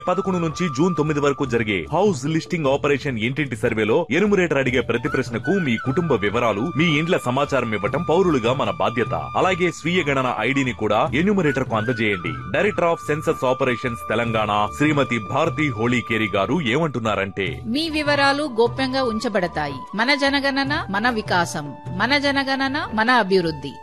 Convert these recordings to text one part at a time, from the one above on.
పదకొండు నుంచి జూన్ తొమ్మిది వరకు జరిగే హౌస్ లిస్టింగ్ ఆపరేషన్ ఇంటింటి సర్వేలో ఎనుమరేటర్ అడిగే ప్రతి ప్రశ్నకు మీ కుటుంబ వివరాలు మీ ఇండ్ల సమాచారం ఇవ్వటం పౌరులుగా మన బాధ్యత అలాగే స్వీయ గణన ఐడిని కూడా ఎన్యూమరేటర్ కు అందజేయండి director of census operations Telangana Srimathi Bharathi Holikeri garu ఏమంటున్నారంటే మీ వివరాలు గోప్యంగా ఉంచబడతాయి మన జనగణన మన వికాసం మన జనగణన మన అభివృద్ధి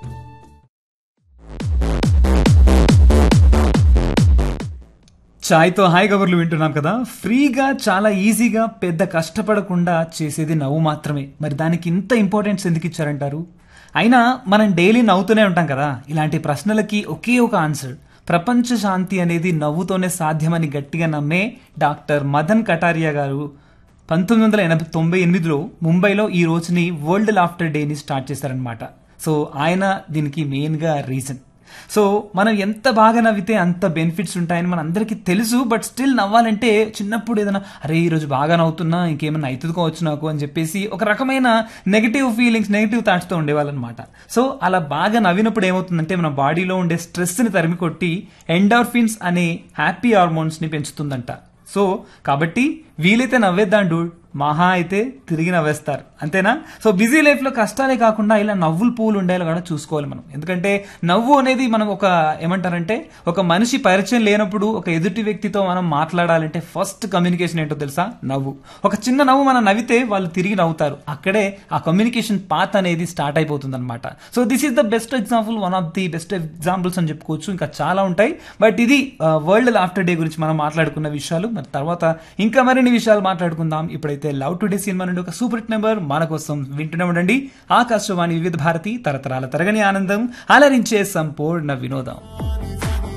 చాయ్తో హాయ్ కబుర్లు వింటున్నాం కదా ఫ్రీగా చాలా ఈజీగా పెద్ద కష్టపడకుండా చేసేది నవ్వు మాత్రమే మరి దానికి ఇంత ఇంపార్టెన్స్ ఎందుకు ఇచ్చారంటారు అయినా మనం డైలీ నవ్వుతూనే ఉంటాం కదా ఇలాంటి ప్రశ్నలకి ఒకే ఒక ఆన్సర్ ప్రపంచ శాంతి అనేది నవ్వుతోనే సాధ్యమని గట్టిగా నమ్మే డాక్టర్ మదన్ కటారియా గారు పంతొమ్మిది వందల ఎనభై తొంభై ఎనిమిదిలో ముంబైలో ఈ రోజుని వరల్డ్ లాఫ్టర్ డేని స్టార్ట్ చేశారనమాట సో ఆయన దీనికి మెయిన్గా రీజన్ సో మనం ఎంత బాగా నవ్వితే అంత బెనిఫిట్స్ ఉంటాయని మన అందరికీ తెలుసు బట్ స్టిల్ నవ్వాలంటే చిన్నప్పుడు ఏదైనా అరే ఈరోజు బాగా నవ్వుతున్నా ఇంకేమైనా అవుతుందుకోవచ్చు నాకు అని చెప్పేసి ఒక రకమైన నెగిటివ్ ఫీలింగ్స్ నెగిటివ్ థాట్స్తో ఉండేవాళ్ళు అనమాట సో అలా బాగా నవ్వినప్పుడు ఏమవుతుందంటే మన బాడీలో ఉండే స్ట్రెస్ని తరిమి కొట్టి ఎండార్ఫిన్స్ అనే హ్యాపీ హార్మోన్స్ని పెంచుతుందంట సో కాబట్టి వీలైతే నవ్వేద్దాం డూడ్ మహా అయితే తిరిగి నవ్వేస్తారు అంతేనా సో బిజీ లైఫ్ లో కష్టాలే కాకుండా ఇలా నవ్వులు పువ్వులు ఉండేలా కూడా చూసుకోవాలి మనం ఎందుకంటే నవ్వు అనేది మనం ఒక ఏమంటారంటే ఒక మనిషి పరిచయం లేనప్పుడు ఒక ఎదుటి వ్యక్తితో మనం మాట్లాడాలంటే ఫస్ట్ కమ్యూనికేషన్ ఏంటో తెలుసా నవ్వు ఒక చిన్న నవ్వు మనం నవ్వితే వాళ్ళు తిరిగి నవ్వుతారు అక్కడే ఆ కమ్యూనికేషన్ పాత్ అనేది స్టార్ట్ అయిపోతుంది అనమాట so this is the best example one of the best examples అని చెప్పుకోవచ్చు ఇంకా చాలా ఉంటాయి బట్ ఇది వరల్డ్ ఆఫ్టర్ డే గురించి మనం మాట్లాడుకున్న విషయాలు మరి తర్వాత ఇంకా మరిన్ని విషయాలు మాట్లాడుకుందాం ఇప్పుడైతే లవ్ టుడే సినిమా నుండి ఒక సూపర్ హిట్ నెంబర్ మన కోసం వింటూనే ఉండండి ఆకాశవాణి వివిధ భారతి తరతరాల తరగని ఆనందం అలరించే సంపూర్ణ వినోదం